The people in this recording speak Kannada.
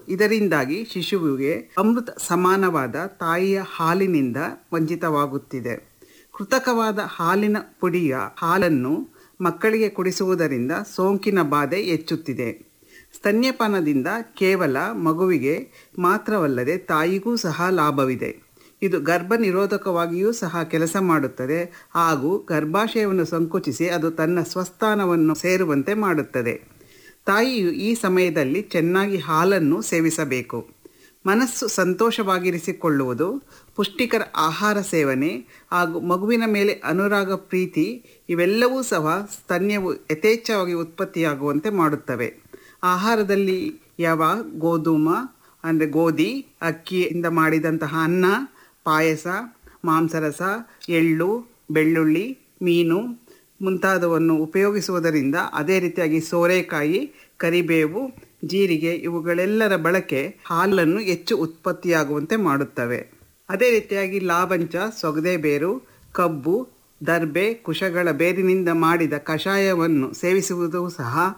ಇದರಿಂದಾಗಿ ಶಿಶುವಿಗೆ ಅಮೃತ ಸಮಾನವಾದ ತಾಯಿಯ ಹಾಲಿನಿಂದ ವಂಚಿತವಾಗುತ್ತಿದೆ ಕೃತಕವಾದ ಹಾಲಿನ ಪುಡಿಯ ಹಾಲನ್ನು ಮಕ್ಕಳಿಗೆ ಕುಡಿಸುವುದರಿಂದ ಸೋಂಕಿನ ಬಾಧೆ ಹೆಚ್ಚುತ್ತಿದೆ ಸ್ತನ್ಯಪಾನದಿಂದ ಕೇವಲ ಮಗುವಿಗೆ ಮಾತ್ರವಲ್ಲದೆ ತಾಯಿಗೂ ಸಹ ಲಾಭವಿದೆ ಇದು ಗರ್ಭ ನಿರೋಧಕವಾಗಿಯೂ ಸಹ ಕೆಲಸ ಮಾಡುತ್ತದೆ ಹಾಗೂ ಗರ್ಭಾಶಯವನ್ನು ಸಂಕುಚಿಸಿ ಅದು ತನ್ನ ಸ್ವಸ್ಥಾನವನ್ನು ಸೇರುವಂತೆ ಮಾಡುತ್ತದೆ ತಾಯಿಯು ಈ ಸಮಯದಲ್ಲಿ ಚೆನ್ನಾಗಿ ಹಾಲನ್ನು ಸೇವಿಸಬೇಕು ಮನಸ್ಸು ಸಂತೋಷವಾಗಿರಿಸಿಕೊಳ್ಳುವುದು ಪುಷ್ಟಿಕರ ಆಹಾರ ಸೇವನೆ ಹಾಗೂ ಮಗುವಿನ ಮೇಲೆ ಅನುರಾಗ ಪ್ರೀತಿ ಇವೆಲ್ಲವೂ ಸಹ ಸ್ತನ್ಯವು ಯಥೇಚ್ಛವಾಗಿ ಉತ್ಪತ್ತಿಯಾಗುವಂತೆ ಮಾಡುತ್ತವೆ ಆಹಾರದಲ್ಲಿ ಯಾವ ಗೋಧೂಮ ಅಂದರೆ ಗೋಧಿ ಅಕ್ಕಿಯಿಂದ ಮಾಡಿದಂತಹ ಅನ್ನ ಪಾಯಸ ಮಾಂಸರಸ ಎಳ್ಳು ಬೆಳ್ಳುಳ್ಳಿ ಮೀನು ಮುಂತಾದವನ್ನು ಉಪಯೋಗಿಸುವುದರಿಂದ ಅದೇ ರೀತಿಯಾಗಿ ಸೋರೆಕಾಯಿ ಕರಿಬೇವು ಜೀರಿಗೆ ಇವುಗಳೆಲ್ಲರ ಬಳಕೆ ಹಾಲನ್ನು ಹೆಚ್ಚು ಉತ್ಪತ್ತಿಯಾಗುವಂತೆ ಮಾಡುತ್ತವೆ ಅದೇ ರೀತಿಯಾಗಿ ಲಾವಂಚ ಸೊಗದೆ ಬೇರು ಕಬ್ಬು ದರ್ಬೆ ಕುಶಗಳ ಬೇರಿನಿಂದ ಮಾಡಿದ ಕಷಾಯವನ್ನು ಸೇವಿಸುವುದು ಸಹ